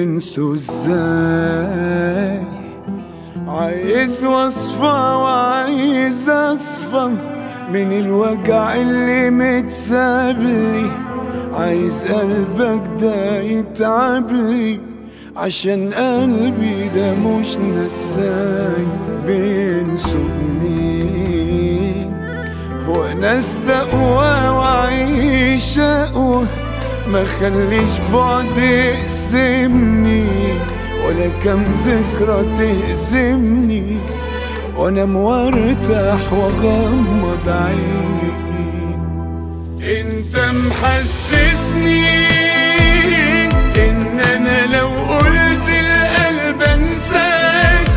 بينسوا ازاي عايز وصفة وعايز اصفى من الوجع اللي متسابلي عايز قلبك ده يتعبلي عشان قلبي ده مش نساي بينسوا مين هو ناس تقوى وعيش اقوى ما خليش بعد يقسمني ولا كم ذكرى تهزمني وانا موارتاح واغمض عين انت محسسني ان انا لو قلت القلب انساك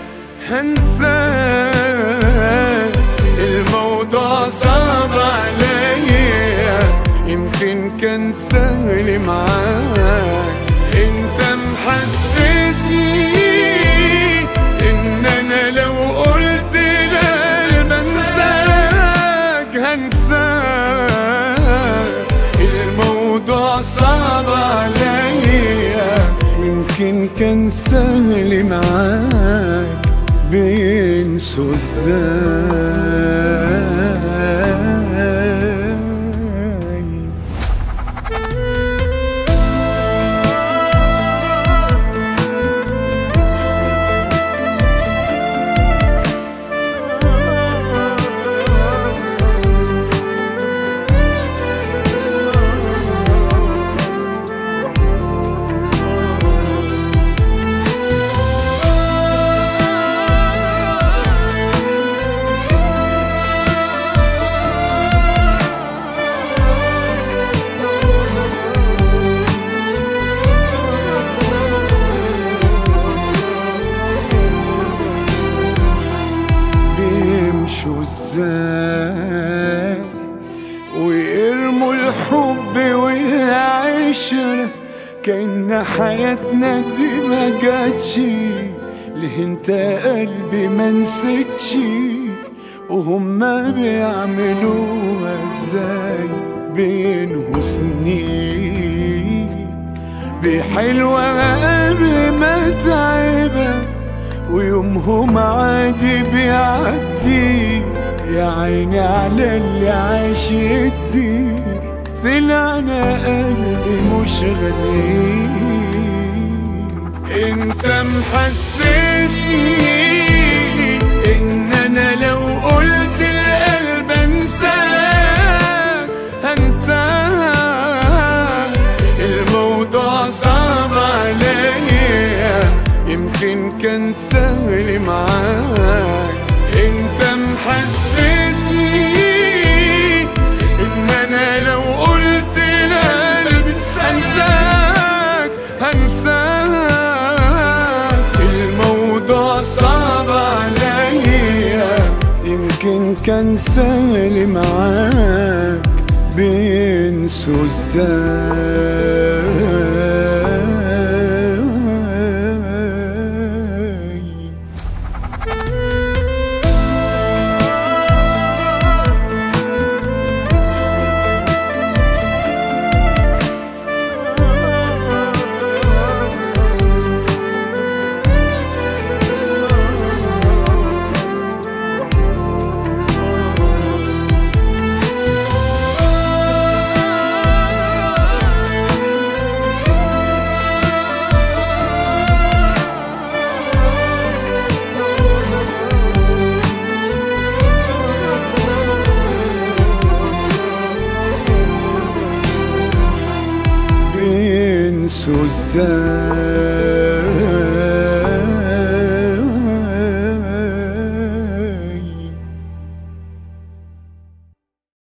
هنساك الموضوع صعب عليا يمكن كان سهل معاك انت محسسني ان انا لو قلت القلب انساك هنساك الموضوع صعب عليا يمكن كان سهل معاك بينسوا ازاي بيمشوا ازاي ويرموا الحب والعشرة كأن حياتنا دي ما جاتش ليه انت قلبي ما نسيتش وهما بيعملوها ازاي بينه سنين بحلوة قبل ما تعبك ويومهم عادي بيعدي يا عيني على اللي عايش يدي طلعنا قلبي مش غالي انت محسسني ان انا لو قلت القلب انساك هنساك الموضوع صعب عليا يمكن كان سهل معاك انت محسسني ان انا لو قلت القلب انساك هنساك الموضوع صعب عليا يمكن كان سهل معاك بينسوا ازاي بينسوا ازاي